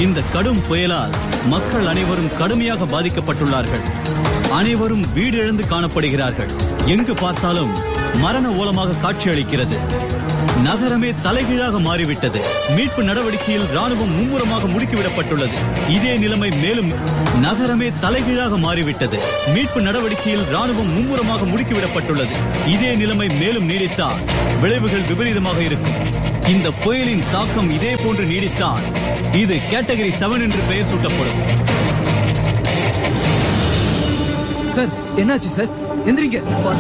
இந்த கடும் புயலால் மக்கள் அனைவரும் கடுமையாக பாதிக்கப்பட்டுள்ளார்கள் அனைவரும் வீடு இழந்து காணப்படுகிறார்கள் எங்கு பார்த்தாலும் மரண ஓலமாக காட்சியளிக்கிறது நகரமே தலைகீழாக மாறிவிட்டது மீட்பு நடவடிக்கையில் ராணுவம் மும்முரமாக முடுக்கிவிடப்பட்டுள்ளது இதே நிலைமை மேலும் நகரமே தலைகீழாக மாறிவிட்டது மீட்பு நடவடிக்கையில் ராணுவம் மும்முரமாக முடுக்கிவிடப்பட்டுள்ளது இதே நிலைமை மேலும் நீடித்தால் விளைவுகள் விபரீதமாக இருக்கும் இந்த புயலின் தாக்கம் இதே போன்று நீடித்தால் இது கேட்டகரி செவன் என்று பெயர் சூட்டப்படும் சார் என்னாச்சு சார் எந்திரிங்க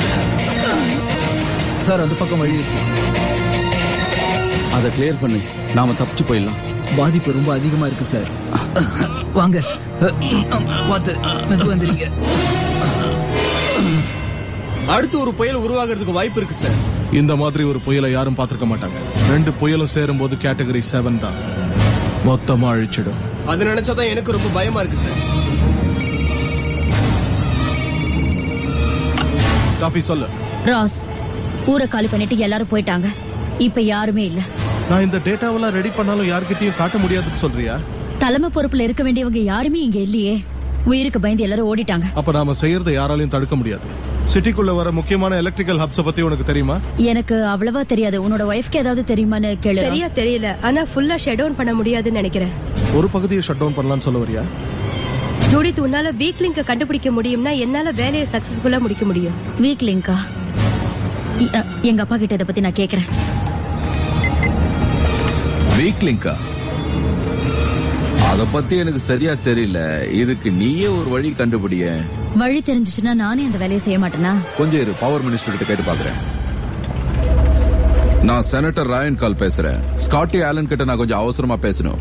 சார் அந்த பக்கம் வழி இருக்கு அதை கிளியர் பண்ணு நாம தப்பிச்சு போயிடலாம் பாதிப்பு ரொம்ப அதிகமா இருக்கு சார் வாங்க பார்த்து மெது வந்துருங்க அடுத்து ஒரு புயல் உருவாகிறதுக்கு வாய்ப்பு இருக்கு சார் இந்த மாதிரி ஒரு புயலை யாரும் பார்த்திருக்க மாட்டாங்க ரெண்டு புயலும் சேரும் போது கேட்டகரி செவன் தான் மொத்தமா அழிச்சிடும் அது நினைச்சாதான் எனக்கு ரொம்ப பயமா இருக்கு சார் காஃபி சொல்லு ராஸ் ஊரை காலி பண்ணிட்டு எல்லாரும் போயிட்டாங்க இப்ப யாருமே இல்ல நான் இந்த டேட்டாவெல்லாம் ரெடி பண்ணாலும் யார்கிட்டயும் காட்ட முடியாதுன்னு சொல்றியா தலைமை பொறுப்புல இருக்க வேண்டியவங்க யாருமே இங்க இல்லையே உயிருக்கு பயந்து எல்லாரும் ஓடிட்டாங்க அப்ப நாம செய்யறதை யாராலையும் தடுக்க முடியாது சிட்டிக்குள்ள வர முக்கியமான எலக்ட்ரிக்கல் ஹப்ஸ பத்தி உனக்கு தெரியுமா எனக்கு அவ்வளவா தெரியாது உன்னோட ஒய்ஃப்க்கு ஏதாவது தெரியுமான்னு கேளு சரியா தெரியல ஆனா ஃபுல்லா ஷட் டவுன் பண்ண முடியாதுன்னு நினைக்கிறேன் ஒரு பகுதியை ஷட் டவுன் பண்ணலாம்னு சொல்ல வரியா ஜூடித் உன்னால வீக் லிங்க கண்டுபிடிக்க முடியும்னா என்னால வேலையை சக்சஸ்ஃபுல்லா முடிக்க முடியும் வீக் லிங்கா இ- அ, எங்க அப்பா கிட்ட இதை பத்தி நான் கேக்குறேன் வீக் லிங்கா அத பத்தி எனக்கு சரியா தெரியல இதுக்கு நீயே ஒரு வழி கண்டுபிடிய வழி தெரிஞ்சுச்சுன்னா நானே அந்த வேலையை செய்ய மாட்டேனா கொஞ்சம் இரு பவர் மினிஸ்டர் கிட்ட கேட்டு பாக்குறேன் நான் செனட்டர் ராயன் கால் பேசுறேன் ஸ்காட்டி ஆலன் கிட்ட நான் கொஞ்சம் அவசரமா பேசணும்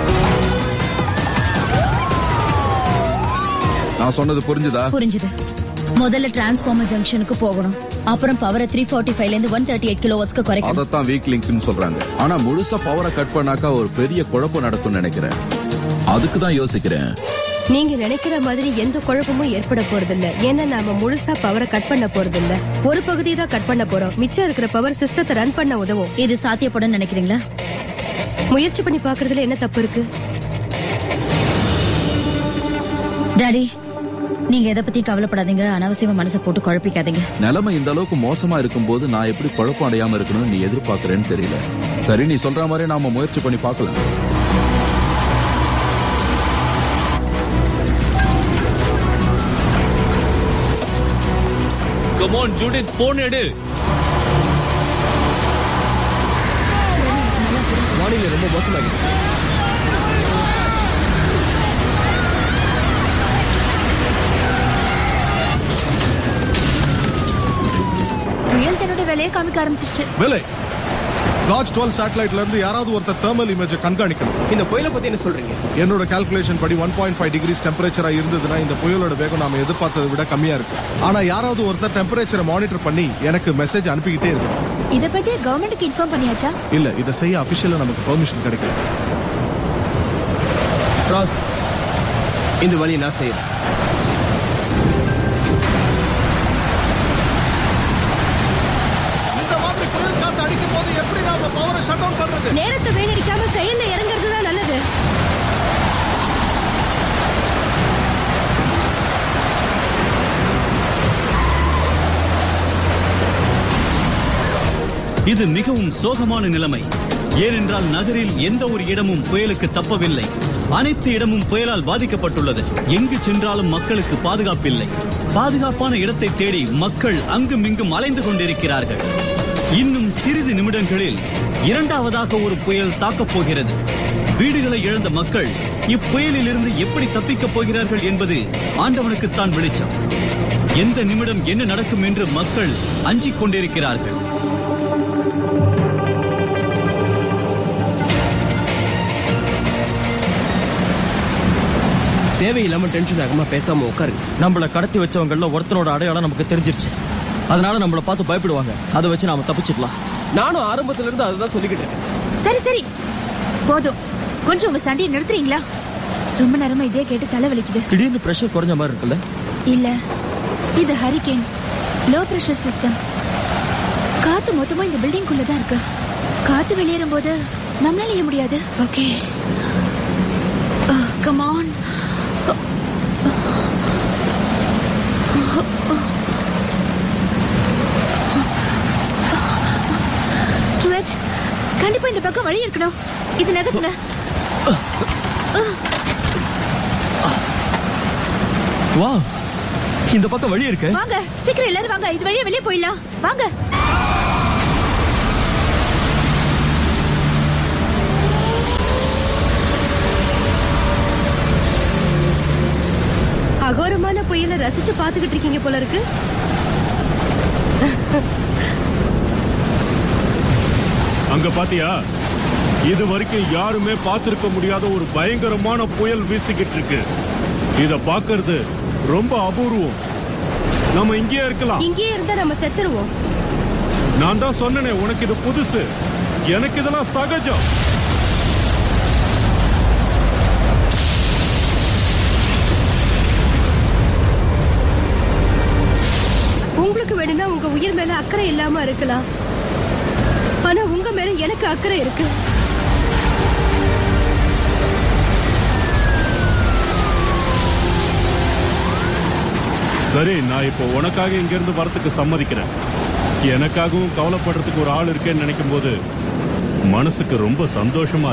நான் சொன்னது புரிஞ்சுதா புரிஞ்சுது முதல்ல டிரான்ஸ்ஃபார்மர் ஜங்ஷனுக்கு போகணும் அப்புறம் பவரை த்ரீ ஃபார்ட்டி ஃபைவ்ல இருந்து ஒன் தேர்ட்டி எயிட் கிலோ வாட்ஸ்க்கு குறைக்கணும் அதத்தான் வீக் லிங்க்னு சொல்றாங்க ஆனா முழுசா பவரை கட் பண்ணாக்கா ஒரு பெரிய குழப்பம் நடக்கும்னு நினைக்கிறேன் அதுக்கு தான் யோசிக்கிறேன் நீங்க நினைக்கிற மாதிரி எந்த குழப்பமும் ஏற்பட போறதில்ல ஏன்னா நாம முழுசா பவரை கட் பண்ண போறதில்ல ஒரு பகுதி தான் கட் பண்ண போறோம் மிச்சம் இருக்கிற பவர் சிஸ்டத்தை ரன் பண்ண உதவும் இது சாத்தியப்படும் நினைக்கிறீங்களா முயற்சி பண்ணி பாக்குறதுல என்ன தப்பு இருக்கு டாடி நீங்க எதை பத்தி கவலைப்படாதீங்க அனாவசியமா மனசை போட்டு குழப்பிக்காதீங்க நிலைமை இந்த அளவுக்கு மோசமா இருக்கும்போது நான் எப்படி குழப்பம் அடையாம இருக்கணும்னு நீ எதிர்பார்க்கறேன்னு தெரியல சரி நீ சொல்ற மாதிரி நாம முயற்சி பண்ணி பார்க்கலாம் கமான் ஜூடித் போன் எடு வானிலை ரொம்ப மோசமாகிடுது புயல் தன்னோட வேலையை காமிக்க ஆரம்பிச்சிருச்சு வேலை காஜ் டுவெல் சேட்டலைட்ல இருந்து யாராவது ஒருத்தர் தெர்மல் இமேஜை கண்காணிக்கணும் இந்த புயலை பத்தி என்ன சொல்றீங்க என்னோட கால்குலேஷன் படி ஒன் பாயிண்ட் ஃபைவ் டிகிரிஸ் டெம்பரேச்சரா இருந்ததுன்னா இந்த புயலோட வேகம் நாம எதிர்பார்த்ததை விட கம்மியா இருக்கு ஆனா யாராவது ஒருத்தர் டெம்பரேச்சரை மானிட்டர் பண்ணி எனக்கு மெசேஜ் அனுப்பிக்கிட்டே இருக்கு இத பத்தி கவர்மெண்ட்டுக்கு இன்ஃபார்ம் பண்ணியாச்சா இல்ல இதை செய்ய அபிஷியலா நமக்கு பெர்மிஷன் கிடைக்கல ராஸ் இந்த வழி நான் செய்யறேன் இந்த மாதிரி புயல் காத்து அடிக்கும் போது எப்படி நாம பவரை ஷட் டவுன் பண்றது நேரத்தை வீணடிக்காம செயல்ல இறங்குறது தான் நல்லது இது மிகவும் சோகமான நிலைமை ஏனென்றால் நகரில் எந்த ஒரு இடமும் புயலுக்கு தப்பவில்லை அனைத்து இடமும் புயலால் பாதிக்கப்பட்டுள்ளது எங்கு சென்றாலும் மக்களுக்கு பாதுகாப்பில்லை பாதுகாப்பான இடத்தை தேடி மக்கள் அங்கும் இங்கும் அலைந்து கொண்டிருக்கிறார்கள் இன்னும் சிறிது நிமிடங்களில் இரண்டாவதாக ஒரு புயல் தாக்கப் போகிறது வீடுகளை இழந்த மக்கள் இப்புயலில் இருந்து எப்படி தப்பிக்கப் போகிறார்கள் என்பது ஆண்டவனுக்குத்தான் வெளிச்சம் எந்த நிமிடம் என்ன நடக்கும் என்று மக்கள் அஞ்சிக் கொண்டிருக்கிறார்கள் தேவையில்லாம டென்ஷன் ஆகாம பேசாம உட்காருங்க நம்மள கடத்தி வச்சவங்கள ஒருத்தனோட அடையாளம் நமக்கு தெரிஞ்சிருச்சு அதனால நம்மள பார்த்து பயப்படுவாங்க அதை வச்சு நாம தப்பிச்சுக்கலாம் நானும் ஆரம்பத்துல இருந்து அதுதான் சொல்லிக்கிட்டு இருக்கேன் சரி சரி போதும் கொஞ்சம் உங்க சண்டையை நிறுத்துறீங்களா ரொம்ப நேரமா இதே கேட்டு தலை வலிக்குது திடீர்னு பிரஷர் குறைஞ்ச மாதிரி இருக்குல்ல இல்ல இது ஹரிகேன் லோ பிரஷர் சிஸ்டம் காத்து மொத்தமா இந்த பில்டிங் தான் இருக்கு காத்து வெளியேறும் போது நம்மளால ஏற முடியாது ஓகே கமான் ஸ்டுவர்ட் கண்டிப்பா இந்த பக்கம் வழி இருக்கணும் இது நகருங்க வா இந்த பக்கம் வழி இருக்கு வாங்க சீக்கிரம் எல்லாரும் வாங்க இது வழியா வெளியே போயிடலாம் வாங்க அகோரமான புயலை ரசிச்சு பாத்துக்கிட்டு இருக்கீங்க போல இருக்கு அங்க பாத்தியா இது வரைக்கும் யாருமே பார்த்திருக்க முடியாத ஒரு பயங்கரமான புயல் வீசிக்கிட்டு இருக்கு இத பாக்குறது ரொம்ப அபூர்வம் நம்ம இங்கேயே இருக்கலாம் இங்கேயே இருந்தா நம்ம செத்துருவோம் நான் தான் சொன்னனே உனக்கு இது புதுசு எனக்கு இதெல்லாம் சகஜம் உங்களுக்கு வேணும்னா உங்க உயிர் மேல அக்கறை இல்லாம இருக்கலாம் ஆனா உங்க மேல எனக்கு அக்கறை இருக்கு சரி நான் இப்போ உனக்காக இங்க இருந்து வரதுக்கு சம்மதிக்கிறேன் எனக்காகவும் கவலைப்படுறதுக்கு ஒரு ஆள் இருக்கேன்னு நினைக்கும் போது மனசுக்கு ரொம்ப சந்தோஷமா